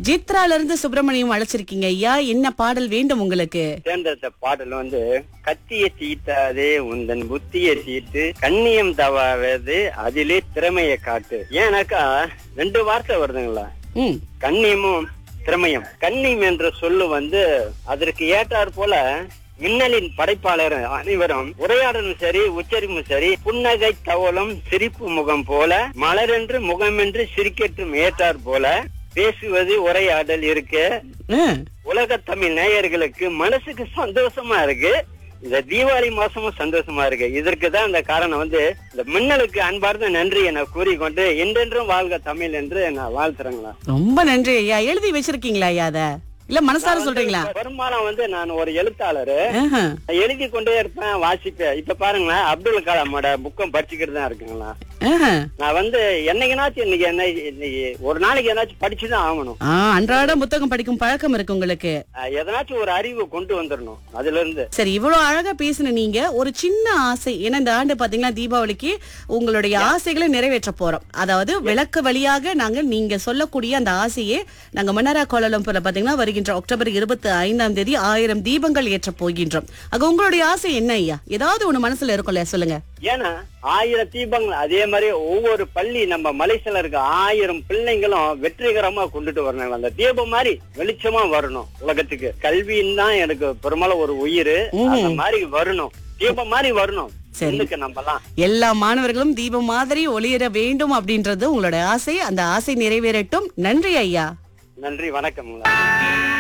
ஜித்ரால இருந்து சுப்பிரமணியம் அழைச்சிருக்கீங்க ஐயா என்ன பாடல் வேண்டும் உங்களுக்கு தேர்ந்தெடுத்த பாடல் வந்து கத்திய தீட்டாதே உந்தன் புத்திய தீட்டு கண்ணியம் தவாவது அதிலே திறமையை காட்டு ஏன்னாக்கா ரெண்டு வார்த்தை வருதுங்களா ம் கண்ணியமும் திறமையும் கண்ணியம் என்ற சொல்லு வந்து அதற்கு ஏற்றாற் போல மின்னலின் படைப்பாளர் அனைவரும் உரையாடலும் சரி உச்சரிப்பும் சரி புன்னகை தவளும் சிரிப்பு முகம் போல மலரென்று முகமென்று சிரிக்கட்டும் ஏற்றாற் போல பேசுவது உரையாடல் இருக்கு ஆ, உலக தமிழ் நேயர்களுக்கு மனசுக்கு சந்தோஷமா இருக்கு இந்த தீபாவளி மாசமும் சந்தோஷமா இருக்கு இதற்கு தான் இந்த காரணம் வந்து இந்த மின்னலுக்கு அன்பார்ந்த நன்றி என கூறிக்கொண்டு என்றென்றும் வாழ்க தமிழ் என்று நான் வாழ்த்துறேங்களா ரொம்ப நன்றி ஐயா எழுதி வச்சிருக்கீங்களா ஐயா அத இல்ல மனசார சொல்றீங்களா வருமானம் வந்து நான் ஒரு எழுத்தாளரு ஆஹா. நான் எழுதி கொண்டே இருப்பேன் வாசிப்பேன் இப்ப பாருங்களேன் அப்துல் கலாமோட புக்கம் படிச்சுக்கிட்டு தான் இருக்குங்களா ஆஹா. நான் வந்து என்னைக்குனாச்சும் இன்னைக்கு என்ன இன்னைக்கு ஒரு நாளைக்கு என்னாச்சும் படிச்சுதான் ஆகணும் ஆ, அன்றாட புத்தகம் படிக்கும் பழக்கம் இருக்கு உங்களுக்கு அஹ் எதனாச்சும் ஒரு அறிவு கொண்டு வந்துடணும் அதுல இருந்து சரி இவ்வளவு அழகா பேசின நீங்க ஒரு சின்ன ஆசை ஏன்னா இந்த ஆண்டு பாத்தீங்கன்னா தீபாவளிக்கு உங்களுடைய ஆசைகளை நிறைவேற்ற போறோம் அதாவது விளக்கு வழியாக நாங்க நீங்க சொல்லக்கூடிய அந்த ஆசையே நாங்க மன்னரா கோலம்பூர்ல பாத்தீங்கன்னா வருகின்ற அக்டோபர் இருபத்தி ஐந்தாம் தேதி ஆயிரம் தீபங்கள் ஏற்ற போகின்றோம் அங்க உங்களுடைய ஆசை என்ன ஐயா ஏதாவது ஒண்ணு மனசுல இருக்கும்ல சொல்லுங்க ஏன்னா ஆயிரம் தீபங்கள் அதே மாதிரி ஒவ்வொரு பள்ளி நம்ம மலேசியால இருக்க ஆயிரம் பிள்ளைங்களும் வெற்றிகரமா கொண்டுட்டு வரணும் அந்த தீபம் மாதிரி வெளிச்சமா வரணும் உலகத்துக்கு கல்வின்னு தான் எனக்கு பெரும்பாலும் ஒரு உயிர் அந்த மாதிரி வரணும் தீபம் மாதிரி வரணும் சரி. இன்னைக்கு நம்பலாம் எல்லா மாணவர்களும் தீபம் மாதிரி ஒளிர வேண்டும் அப்படின்றது உங்களோட ஆசை அந்த ஆசை நிறைவேறட்டும் நன்றி ஐயா நன்றி வணக்கம்ங்களா